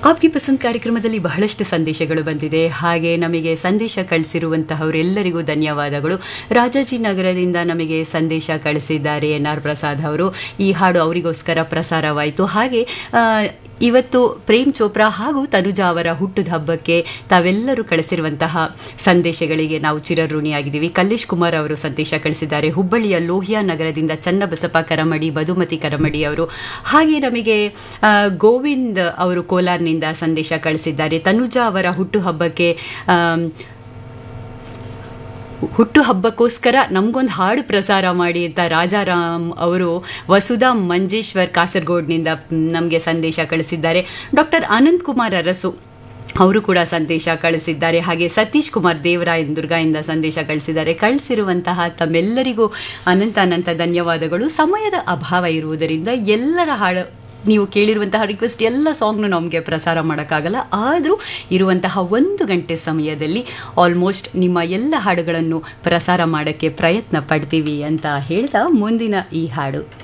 ಆಪ್ಗೆ ಪಸಂದ್ ಕಾರ್ಯಕ್ರಮದಲ್ಲಿ ಬಹಳಷ್ಟು ಸಂದೇಶಗಳು ಬಂದಿದೆ ಹಾಗೆ ನಮಗೆ ಸಂದೇಶ ಕಳಿಸಿರುವಂತಹವರೆಲ್ಲರಿಗೂ ಧನ್ಯವಾದಗಳು ರಾಜಾಜಿನಗರದಿಂದ ನಮಗೆ ಸಂದೇಶ ಕಳಿಸಿದ್ದಾರೆ ಎನ್ ಆರ್ ಪ್ರಸಾದ್ ಅವರು ಈ ಹಾಡು ಅವರಿಗೋಸ್ಕರ ಪ್ರಸಾರವಾಯಿತು ಹಾಗೆ ಆ, ಇವತ್ತು ಪ್ರೇಮ್ ಚೋಪ್ರಾ ಹಾಗೂ ತನುಜಾ ಅವರ ಹುಟ್ಟದ ಹಬ್ಬಕ್ಕೆ ತಾವೆಲ್ಲರೂ ಕಳಿಸಿರುವಂತಹ ಸಂದೇಶಗಳಿಗೆ ನಾವು ಚಿರಋಣಿಯಾಗಿದ್ದೀವಿ ಕಲ್ಲೇಶ್ ಕುಮಾರ್ ಅವರು ಸಂದೇಶ ಕಳಿಸಿದ್ದಾರೆ ಹುಬ್ಬಳ್ಳಿಯ ಲೋಹಿಯಾ ನಗರದಿಂದ ಚನ್ನಬಸಪ್ಪ ಕರಮಡಿ ಮಧುಮತಿ ಕರಮಡಿ ಅವರು ಹಾಗೆ ನಮಗೆ ಆ, ಗೋವಿಂದ್ ಅವರು ಕೋಲಾರ್ನಿಂದ ಸಂದೇಶ ಕಳಿಸಿದ್ದಾರೆ ತನುಜಾ ಅವರ ಹುಟ್ಟುಹಬ್ಬಕ್ಕೆ ಆಮ್, ಹುಟ್ಟು ಹಬ್ಬಕ್ಕೋಸ್ಕರ ನಮಗೊಂದು ಹಾಡು ಪ್ರಸಾರ ಮಾಡಿ ಅಂತ ರಾಜಾರಾಮ್ ಅವರು ವಸುಧಾ ಮಂಜೇಶ್ವರ್ ಕಾಸರಗೋಡ್ನಿಂದ ನಮಗೆ ಸಂದೇಶ ಕಳಿಸಿದ್ದಾರೆ ಡಾಕ್ಟರ್ ಅನಂತ್ ಕುಮಾರ್ ಅರಸು ಅವರು ಕೂಡ ಸಂದೇಶ ಕಳಿಸಿದ್ದಾರೆ ಹಾಗೆ ಸತೀಶ್ ಕುಮಾರ್ ದೇವರಾಯ್ ದುರ್ಗಾಯಿಂದ ಸಂದೇಶ ಕಳಿಸಿದ್ದಾರೆ ಕಳಿಸಿರುವಂತಹ ತಮ್ಮೆಲ್ಲರಿಗೂ ಅನಂತ ಅನಂತ ಧನ್ಯವಾದಗಳು ಸಮಯದ ಅಭಾವ ಇರುವುದರಿಂದ ಎಲ್ಲರ ಹಾಡು ನೀವು ಕೇಳಿರುವಂತಹ ರಿಕ್ವೆಸ್ಟ್ ಎಲ್ಲ ಸಾಂಗ್ನು ನಮಗೆ ಪ್ರಸಾರ ಮಾಡೋಕ್ಕಾಗಲ್ಲ ಆದರೂ ಇರುವಂತಹ ಒಂದು ಗಂಟೆ ಸಮಯದಲ್ಲಿ ಆಲ್ಮೋಸ್ಟ್ ನಿಮ್ಮ ಎಲ್ಲ ಹಾಡುಗಳನ್ನು ಪ್ರಸಾರ ಮಾಡೋಕ್ಕೆ ಪ್ರಯತ್ನ ಪಡ್ತೀವಿ ಅಂತ ಹೇಳ್ತಾ ಮುಂದಿನ ಈ ಹಾಡು